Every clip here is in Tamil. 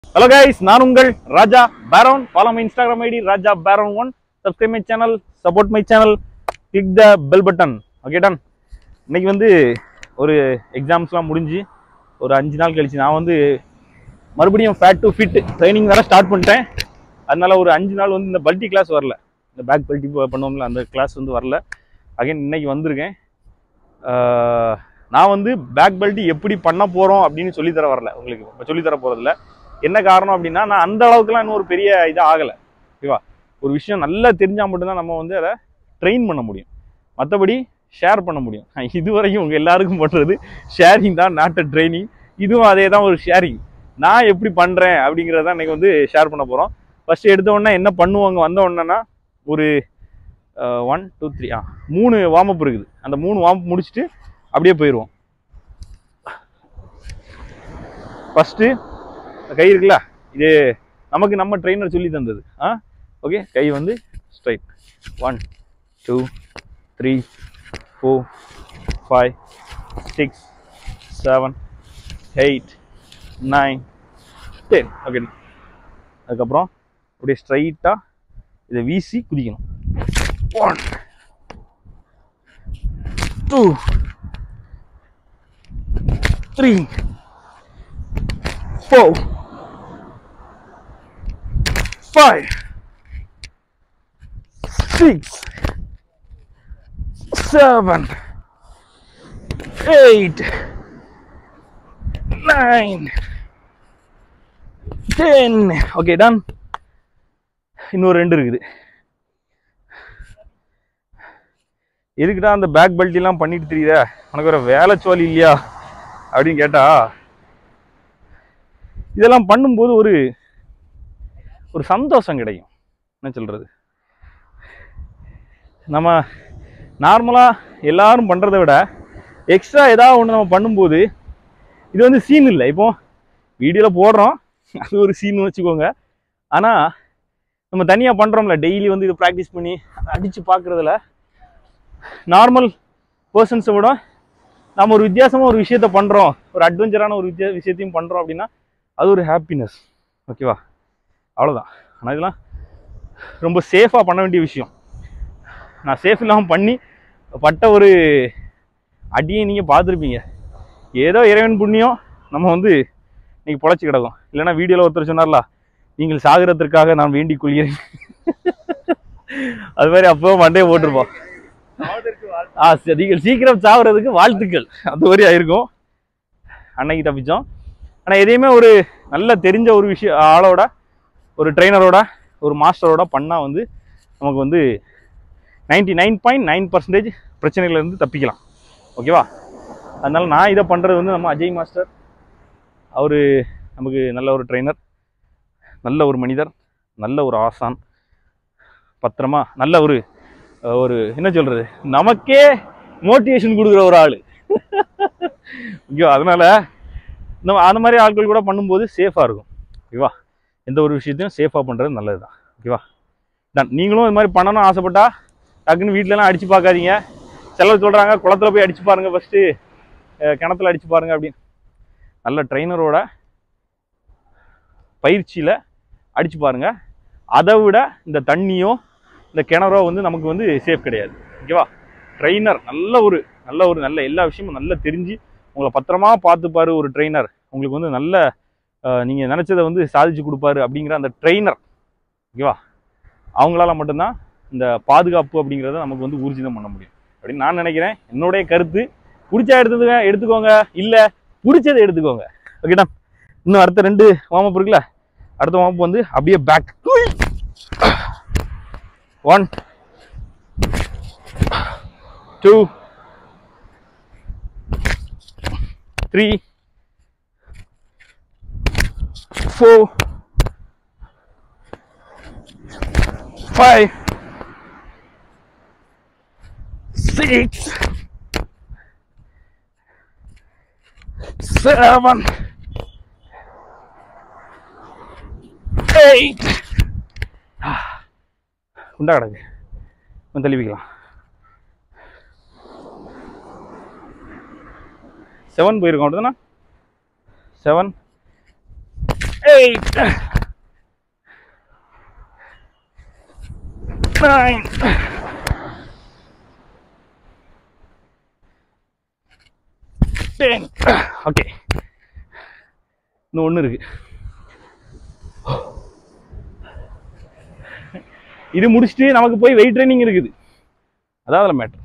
ஹலோ கைஸ் நான் உங்கள் ராஜா பேரோன் follow my Instagram ID Raja பேரோன் one subscribe my channel support my channel click the bell button okay done இன்னைக்கு வந்து ஒரு எக்ஸாம்ஸ்லாம் முடிஞ்சு ஒரு அஞ்சு நாள் கழிச்சு நான் வந்து மறுபடியும் ஃபேட் டு ஃபிட் ட்ரைனிங் வேற ஸ்டார்ட் பண்ணிட்டேன் அதனால ஒரு அஞ்சு நாள் வந்து இந்த பல்ட்டி கிளாஸ் வரல இந்த பேக் பல்ட்டி பண்ணுவோம்ல அந்த கிளாஸ் வந்து வரல அகைன் இன்னைக்கு வந்திருக்கேன் ஆஹ் நான் வந்து பேக் பெல்ட் எப்படி பண்ண போகிறோம் அப்படின்னு சொல்லித்தர வரல உங்களுக்கு இப்போ சொல்லித்தர போகிறதில்ல என்ன காரணம் அப்படின்னா நான் அந்த அளவுக்குலாம் இன்னும் ஒரு பெரிய இது ஆகலை ஓகேவா ஒரு விஷயம் நல்லா தெரிஞ்சால் மட்டும்தான் நம்ம வந்து அதை ட்ரெயின் பண்ண முடியும் மற்றபடி ஷேர் பண்ண முடியும் நான் இதுவரைக்கும் உங்கள் எல்லாருக்கும் பண்ணுறது ஷேரிங் தான் நாட் அ ட்ரைனிங் இதுவும் அதே தான் ஒரு ஷேரிங் நான் எப்படி பண்ணுறேன் அப்படிங்கிறத இன்னைக்கு வந்து ஷேர் பண்ண போகிறோம் ஃபஸ்ட்டு எடுத்த உடனே என்ன பண்ணுவாங்க வந்த உடனேனா ஒரு ஒன் டூ த்ரீ ஆ மூணு வார்ம் அப் இருக்குது அந்த மூணு வார்ம் முடிச்சுட்டு அப்படியே போயிடுவோம் ஃபஸ்ட்டு கை இருக்குல்ல இது நமக்கு நம்ம ட்ரெயினர் சொல்லி தந்தது ஆ ஓகே கை வந்து straight one two three four five six seven eight nine ten okay அதுக்கப்புறம் அப்படியே ஸ்ட்ரைட்டாக இதை வீசி குதிக்கணும் one two three four five six seven eight nine ten okay done இன்னொரு ரெண்டு இருக்குது எதுக்குடா அந்த பேக் பெல்ட் எல்லாம் பண்ணிட்டு தெரியுதா உனக்கு வேற வேலை சோலி இல்லையா அப்படின்னு கேட்டா இதெல்லாம் பண்ணும்போது ஒரு ஒரு சந்தோஷம் கிடைக்கும் என்ன சொல்றது நம்ம நார்மலாக எல்லாரும் பண்ணுறதை விட எக்ஸ்ட்ரா ஏதாவது ஒன்று நம்ம பண்ணும்போது இது வந்து சீன் இல்லை இப்போ வீடியோவில் போடுறோம் அது ஒரு சீன் வச்சுக்கோங்க ஆனால் நம்ம தனியாக பண்ணுறோம்ல டெய்லி வந்து இது ப்ராக்டிஸ் பண்ணி அடித்து பார்க்குறதுல நார்மல் பர்சன்ஸை விட நம்ம ஒரு வித்தியாசமாக ஒரு விஷயத்த பண்ணுறோம் ஒரு அட்வென்ச்சரான ஒரு வித்தியா விஷயத்தையும் பண்ணுறோம் அப்படின்னா அது ஒரு ஹாப்பினஸ் ஓகேவா அவ்வளோதான் ஆனால் இதெல்லாம் ரொம்ப சேஃபாக பண்ண வேண்டிய விஷயம் நான் சேஃப் இல்லாமல் பண்ணி பட்ட ஒரு அடியை நீங்கள் பார்த்துருப்பீங்க ஏதோ இறைவன் புண்ணியம் நம்ம வந்து இன்னைக்கு பொழைச்சி கிடக்கும் இல்லைன்னா வீடியோவில் ஒருத்தர் சொன்னார்ல நீங்கள் சாகிறதற்காக நான் வேண்டிக் கொள்கிறேன் அது மாதிரி அப்போ மண்டையை போட்டிருப்போம் ஆ சரி, நீங்கள் சீக்கிரம் சாகுறதுக்கு வாழ்த்துக்கள் அது மாதிரி ஆயிருக்கும் அன்னைக்கு தப்பிச்சோம் ஆனால் எதையுமே ஒரு நல்ல தெரிஞ்ச ஒரு விஷயம் ஆளோட ஒரு ட்ரெயினரோட ஒரு மாஸ்டரோட பண்ணால் வந்து நமக்கு வந்து ninety nine point nine percentage பிரச்சனைகள்லேருந்து தப்பிக்கலாம் ஓகேவா அதனால நான் இதை பண்ணுறது வந்து நம்ம அஜய் மாஸ்டர் அவர் நமக்கு நல்ல ஒரு ட்ரெயினர் நல்ல ஒரு மனிதர் நல்ல ஒரு ஆசான் பத்திரமா நல்ல ஒரு ஒரு என்ன சொல்கிறது நமக்கே மோட்டிவேஷன் கொடுக்குற ஒரு ஆள் ஓகேவா அதனால நம்ம அந்த மாதிரி ஆட்கள் கூட பண்ணும்போது சேஃபாக இருக்கும் ஓகேவா எந்த ஒரு விஷயத்தையும் சேஃபாக பண்ணுறது நல்லது தான் ஓகேவா டன் நீங்களும் இது மாதிரி பண்ணணும்னு ஆசைப்பட்டா டக்குன்னு வீட்டிலலாம் அடித்து பார்க்காதீங்க சிலர் சொல்கிறாங்க குளத்துல போய் அடித்து பாருங்கள் ஃபஸ்ட்டு கிணத்துல அடித்து பாருங்க அப்படின்னு நல்ல ட்ரைனரோட பயிற்சியில் அடித்து பாருங்க அதை விட இந்த தண்ணியோ இந்த கிணறோ வந்து நமக்கு வந்து சேஃப் கிடையாது ஓகேவா ட்ரைனர் நல்ல ஒரு நல்ல ஒரு நல்ல எல்லா விஷயமும் நல்லா தெரிஞ்சு உங்களை பத்திரமா பார்த்துப்பாரு ஒரு ட்ரெயினர் உங்களுக்கு வந்து நல்ல அஹ், நீங்க நினைச்சதை வந்து சாதிச்சு கொடுப்பாரு அப்படிங்கிற அந்த ட்ரெயினர் ஓகேவா அவங்களால மட்டும்தான் இந்த பாதுகாப்பு அப்படிங்கிறத நமக்கு வந்து ஊர்ஜிதம் பண்ண முடியும் அப்படின்னு நான் நினைக்கிறேன் என்னுடைய கருத்து பிடிச்சா எடுத்ததுங்க எடுத்துக்கோங்க இல்ல பிடிச்சதை எடுத்துக்கோங்க ஓகேடா இன்னும் அடுத்த ரெண்டு வார்ம் இருக்குல்ல அடுத்த வார்ம் வந்து அப்படியே back one two three four five six seven eight உண்டா கிடக்கு கொஞ்சம் தள்ளி வைக்கலாம் செவன் போயிருக்கோம் அப்படிதானே seven eight nine ten okay இன்னும் ஒன்று இருக்கு இது முடிச்சுட்டு நமக்கு போய் வெயிட் ட்ரைனிங் இருக்குது அதான் அதில் மேட்ரு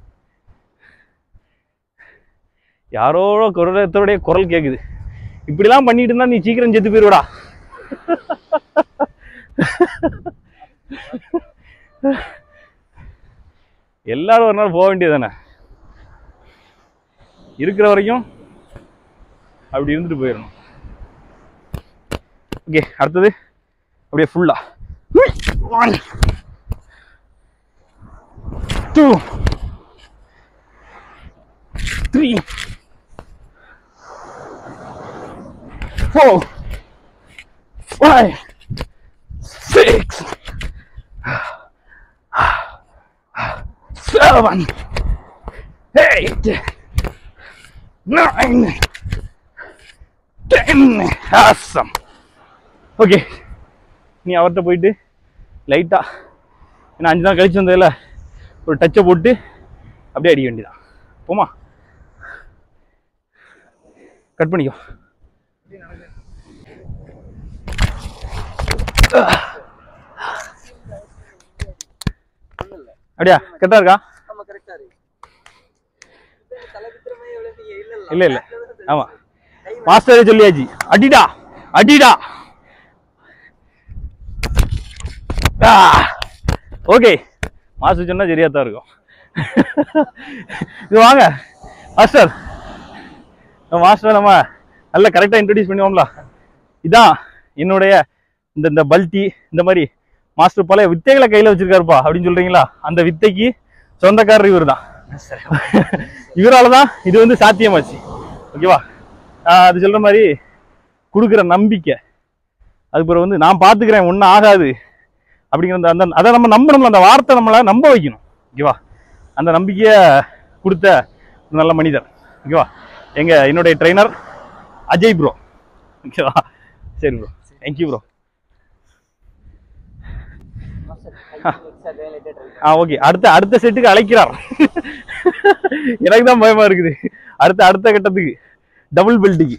யாரோட குரலத்தோடைய குரல் கேட்குது இப்படிலாம் பண்ணிட்டு இருந்தா நீ சீக்கிரம் செத்து போயிருவடா எல்லாரும் ஒரு நாள் போக வேண்டியதானே இருக்கிற வரைக்கும் அப்படி இருந்துட்டு போயிடணும் ஓகே அடுத்தது அப்படியே ஃபுல்லா one two three four five six seven, eight, nine, ten. Awesome. Okay நீ அவர்கிட்ட போயிட்டு லைட்டா ஏன்னா அஞ்சு நாள் கழிச்சு வந்ததில்ல ஒரு டச்சை போட்டு அப்படியே அடிக்க வேண்டியதான் போமா கட் பண்ணிக்கோ அப்படியா கரெக்டா இருக்கா ஆமா கரெக்டா இருக்கு தலை குத்துற மாதிரி எவ்வளவு நீங்க இல்ல இல்ல இல்ல ஆமா மாஸ்டரே சொல்லியாச்சு அடிடா அடிடா ஓகே மாஸ்டர் சொன்னா சரியா தான் இருக்கும் இது வாங்க மாஸ்டர் நம்ம மாஸ்டர் நம்ம நல்லா கரெக்டாக இன்ட்ரடியூஸ் பண்ணுவோம்ல இதான் என்னுடைய இந்த இந்த பல்ட்டி இந்த மாதிரி மாஸ்டர் பல வித்தைகளை கையில் வச்சிருக்காருப்பா அப்படின்னு சொல்றீங்களா அந்த வித்தைக்கு சொந்தக்காரர் இவர் தான் இவரால தான் இது வந்து சாத்தியமாச்சு ஓகேவா ஆஹ் அது சொல்ற மாதிரி கொடுக்குற நம்பிக்கை அது பிறகு வந்து நான் பார்த்துக்கிறேன் ஒன்றும் ஆகாது அப்படிங்கிற அந்த அந்த அதை நம்ம நம்பணும்ல அந்த வார்த்தை நம்மளை நம்ப வைக்கணும் ஓகேவா அந்த நம்பிக்கையை கொடுத்த ஒரு நல்ல மனிதர் ஓகேவா எங்க என்னுடைய ட்ரைனர் அஜய் ப்ரோ ஓகேவா சரி ப்ரோ தேங்க்யூ ப்ரோ ஆ ஓகே அடுத்த அடுத்த செட்டுக்கு அழைக்கிறார் எனக்கு தான் பயமா இருக்குது அடுத்த அடுத்த கட்டத்துக்கு டபுள் பெல்ட்டுக்கு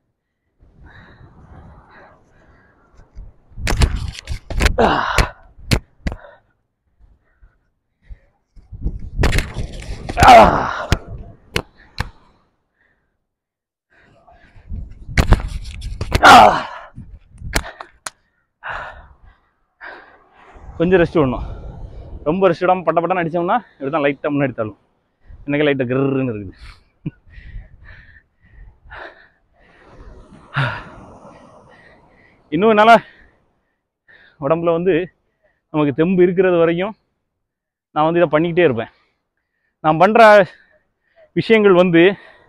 கொஞ்சம் ரெஸ்ட் விடணும் ரொம்ப ரெஸ்ட் விடாமல் பட்ட பட்டம் அடிச்சோம்னா இப்படி தான் லைட்டாக முன்னாடி தள்ளும் எனக்கு லைட்டாக கிருன்னு இருக்குது இன்னும் என்னால் உடம்புல வந்து நமக்கு தெம்பு இருக்கிறது வரைக்கும் நான் வந்து இதை பண்ணிக்கிட்டே இருப்பேன் நான் பண்ணுற விஷயங்கள் வந்து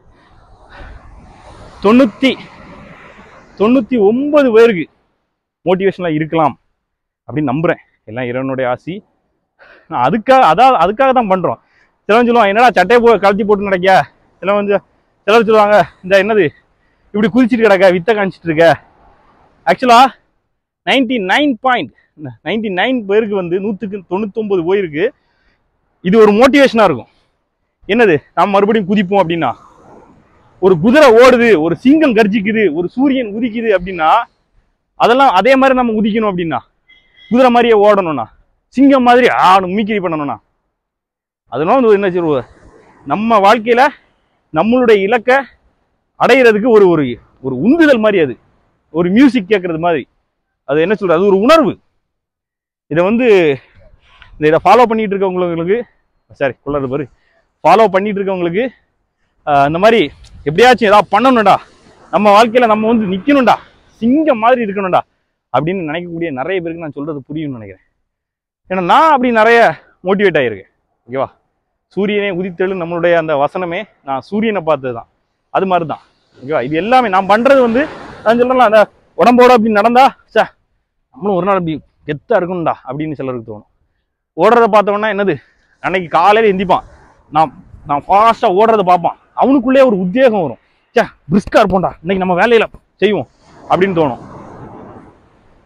தொண்ணூற்றி தொண்ணூற்றி ஒன்பது பேருக்கு மோட்டிவேஷனாக இருக்கலாம் அப்படின்னு நம்புகிறேன் எல்லாம் இறைவனுடைய ஆசி நான் அதுக்காக அதான் அதுக்காக தான் பண்ணுறோம் சிலவன் சொல்லுவான் என்னடா சட்டையை போ கழட்டி போட்டு நடக்கியா சிலவன் வந்து சிலர் சொல்லுவாங்க இந்த என்னது இப்படி குதிச்சிட்டு கிடக்க வித்தை காமிச்சிட்டு இருக்க ஆக்சுவலாக ninety nine point ninety nine பேருக்கு வந்து நூற்றுக்கு தொண்ணூத்தொம்பது போயிருக்கு இது ஒரு மோட்டிவேஷனாக இருக்கும் என்னது நாம் மறுபடியும் குதிப்போம் அப்படின்னா ஒரு குதிரை ஓடுது ஒரு சிங்கம் கர்ஜிக்குது ஒரு சூரியன் உதிக்குது அப்படின்னா அதெல்லாம் அதே மாதிரி நம்ம உதிக்கணும் அப்படின்னா குதிரை மாதிரியே ஓடணும்னா சிங்கம் மாதிரி ஆணும் மீக்கிரி பண்ணணும்னா அதனால வந்து என்ன சொல்லுவ நம்ம வாழ்க்கையில நம்மளுடைய இலக்கை அடையிறதுக்கு ஒரு ஒரு ஒரு உந்துதல் மாதிரி அது ஒரு மியூசிக் கேட்கறது மாதிரி அது என்ன சொல்றது அது ஒரு உணர்வு இதை வந்து இந்த இதை ஃபாலோ பண்ணிட்டு இருக்கவங்களுக்கு சாரி கொள்ளது பாரு ஃபாலோ பண்ணிட்டு இருக்கவங்களுக்கு ஆஹ், இந்த மாதிரி எப்படியாச்சும் ஏதாவது பண்ணணும்டா நம்ம வாழ்க்கையில நம்ம வந்து நிக்கணும்டா சிங்கம் மாதிரி இருக்கணும்டா அப்படின்னு நினைக்கக்கூடிய நிறைய பேருக்கு நான் சொல்றது புரியும்னு நினைக்கிறேன் ஏன்னா நான் அப்படி நிறைய மோட்டிவேட் ஆகியிருக்கேன் ஓகேவா சூரியனே உதித்தெழு நம்மளுடைய அந்த வசனமே நான் சூரியனை பார்த்தது தான் அது மாதிரி தான் ஓகேவா இது எல்லாமே நான் பண்றது வந்து நான் சொல்றேன்ல அந்த உடம்போட அப்படி நடந்தா சே நம்மளும் ஒரு நாள் அப்படி கெத்தா இருக்கணும்டா அப்படின்னு சிலருக்கு தோணும் ஓடுறத பார்த்தவொன்னா என்னது அன்னைக்கு காலையில எந்திப்பான் நான் நான் ஃபாஸ்ட்டாக ஓடுறத பார்ப்பான் அவனுக்குள்ளே ஒரு உத்வேகம் வரும் சே பிரிஸ்கா இருப்போம்டா இன்னைக்கு நம்ம வேலையில செய்வோம் அப்படின்னு தோணும்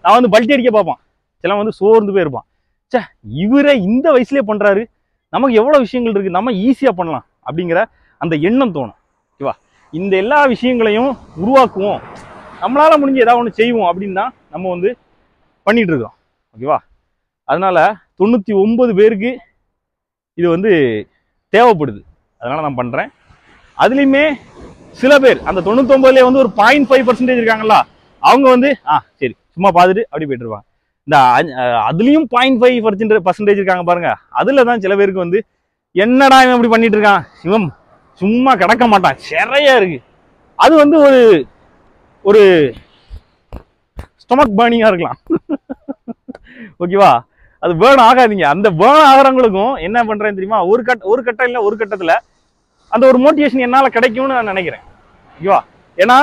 நான் வந்து பல்ட்டி அடிக்க பார்ப்பான் சிலவன் வந்து சோர்ந்து போயிருப்பான் ச்சே இவரே இந்த வயசுலயே பண்றாரு நமக்கு எவ்வளவு விஷயங்கள் இருக்கு நம்ம ஈஸியா பண்ணலாம் அப்படிங்கிற அந்த எண்ணம் தோணும் ஓகேவா இந்த எல்லா விஷயங்களையும் உருவாக்குவோம் நம்மளால முடிஞ்ச ஏதாவது ஒன்று செய்வோம் அப்படின்னு தான் நம்ம வந்து பண்ணிட்டு இருக்கோம் ஓகேவா அதனால தொண்ணூத்தி ஒன்பது பேருக்கு இது வந்து தேவைப்படுது அதனால நான் பண்றேன் அதுலயுமே சில பேர் அந்த தொண்ணூத்தொன்பதுல வந்து ஒரு பாயிண்ட் ஃபைவ் பர்சன்டேஜ் இருக்காங்களா அவங்க வந்து ஆ சரி சும்மா பார்த்துட்டு அப்படி போயிட்டு இருப்பாங்க இந்த அஞ்சு- அஹ் அதுலயும் பாயிண்ட் ஃபைவ் பர்சன்ட் பர்சன்டேஜ் இருக்காங்க பாருங்க அதுல தான் சில பேருக்கு வந்து என்னடா இவன் இப்படி பண்ணிட்டு இருக்கான் இவன் சும்மா கிடக்க மாட்டான் சிறையா இருக்கு அது வந்து ஒரு ஒரு ஸ்டொமக் பேர்னிங்கா இருக்கலாம் ஓகேவா அது பேர்ன் ஆகாதீங்க அந்த பேர்ன் ஆகிறவங்களுக்கும் என்ன பண்றேன் தெரியுமா ஒரு கட் ஒரு கட்டம் இல்ல ஒரு கட்டத்துல அந்த ஒரு மோட்டிவேஷன் என்னால கிடைக்கும்னு நான் நினைக்கிறேன் ஓகேவா ஏன்னா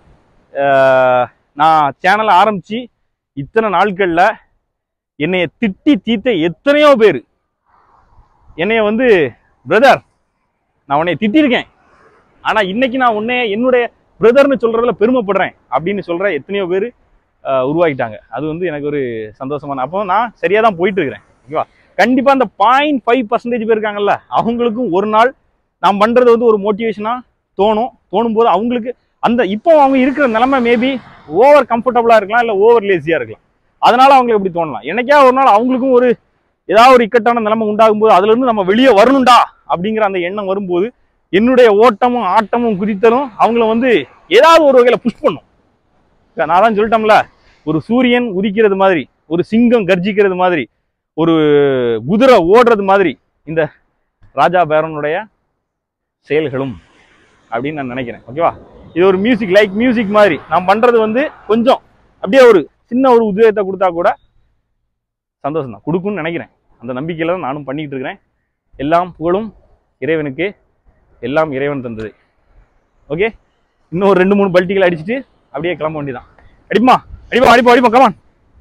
அஹ், நான் சேனலை ஆரம்பிச்சு இத்தனை நாட்கள்ல என்னைய திட்டி தீத்த எத்தனையோ பேர் என்னைய வந்து பிரதர் நான் உன்னைய திட்டிருக்கேன் ஆனா இன்னைக்கு நான் உன்னைய என்னுடைய பிரதர்னு சொல்றதுல பெருமைப்படுறேன் அப்படின்னு சொல்ற எத்தனையோ பேர் உருவாக்கிட்டாங்க அது வந்து எனக்கு ஒரு சந்தோஷமான அப்போ நான் சரியா தான் போயிட்டு இருக்கிறேன் ஓகேவா கண்டிப்பா அந்த பாயிண்ட் ஃபைவ் பர்சன்டேஜ் பேர் இருக்காங்கல்ல அவங்களுக்கும் ஒரு நாள் நான் பண்றது வந்து ஒரு மோட்டிவேஷனா தோணும் தோணும் போது அவங்களுக்கு அந்த இப்போ அவங்க இருக்கிற நிலைமை மேபி ஓவர் கம்ஃபர்டபுளா இருக்கலாம் இல்ல ஓவர் லேசியா இருக்கலாம் அதனால அவங்களுக்கு இப்படி தோணலாம் என்னைக்கா ஒரு நாள் அவங்களுக்கும் ஒரு ஏதாவது ஒரு இக்கட்டான நிலைமை உண்டாகும் போது அதுல இருந்து நம்ம வெளியே வரணும்டா அப்படிங்கிற அந்த எண்ணம் வரும்போது என்னுடைய ஓட்டமும் ஆட்டமும் குதித்தலும் அவங்கள வந்து ஏதாவது ஒரு வகையில புஷ் பண்ணும் நான் தான் சொல்லிட்டோம்ல ஒரு சூரியன் உதிக்கிறது மாதிரி ஒரு சிங்கம் கர்ஜிக்கிறது மாதிரி ஒரு குதிரை ஓடுறது மாதிரி இந்த ராஜா பேரனுடைய செயல்களும் அப்படின்னு நான் நினைக்கிறேன் ஓகேவா இது ஒரு மியூசிக் லைக் மியூசிக் மாதிரி நான் பண்றது வந்து கொஞ்சம் அப்படியே ஒரு சின்ன ஒரு உத்வேகத்தை கொடுத்தா கூட சந்தோஷம் தான் கொடுக்கும்னு நினைக்கிறேன் அந்த நம்பிக்கையில தான் நானும் பண்ணிட்டு இருக்கிறேன் எல்லாம் புகழும் இறைவனுக்கு எல்லாம் இறைவன் தந்தது ஓகே இன்னும் ஒரு ரெண்டு மூணு பல்ட்டிகள் அடிச்சுட்டு அப்படியே கிளம்ப வேண்டியதான் அடிப்பா அடிப்பா அடிப்பா அடிப்பா கமான்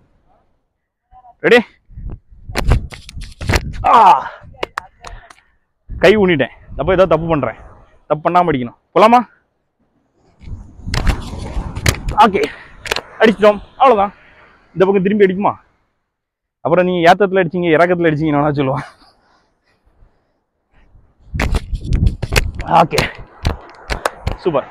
ரெடி ஆ கை ஊனிட்டேன் அப்போ ஏதோ தப்பு பண்றேன் தப்பு பண்ணாம அடிக்கணும் போலாமா ஓகே அடிச்சிட்டோம் அவ்வளவுதான் இந்த பக்கம் திரும்பி அடிக்குமா அப்புறம் நீங்க ஏத்தத்துல அடிச்சீங்க இறக்கத்துல அடிச்சீங்கன்னு சொல்லுவான் ஓகே சூப்பர்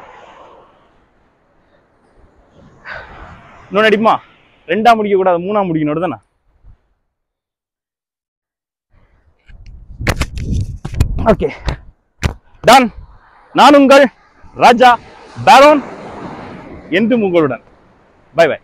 இன்னொன்று அடிக்குமா ரெண்டா முடிக்க கூடாது மூணா முடிக்கணும் தானே ஓகே டன் நான் உங்கள் ராஜா பேரோன் என்றும் உங்களுடன் பை பை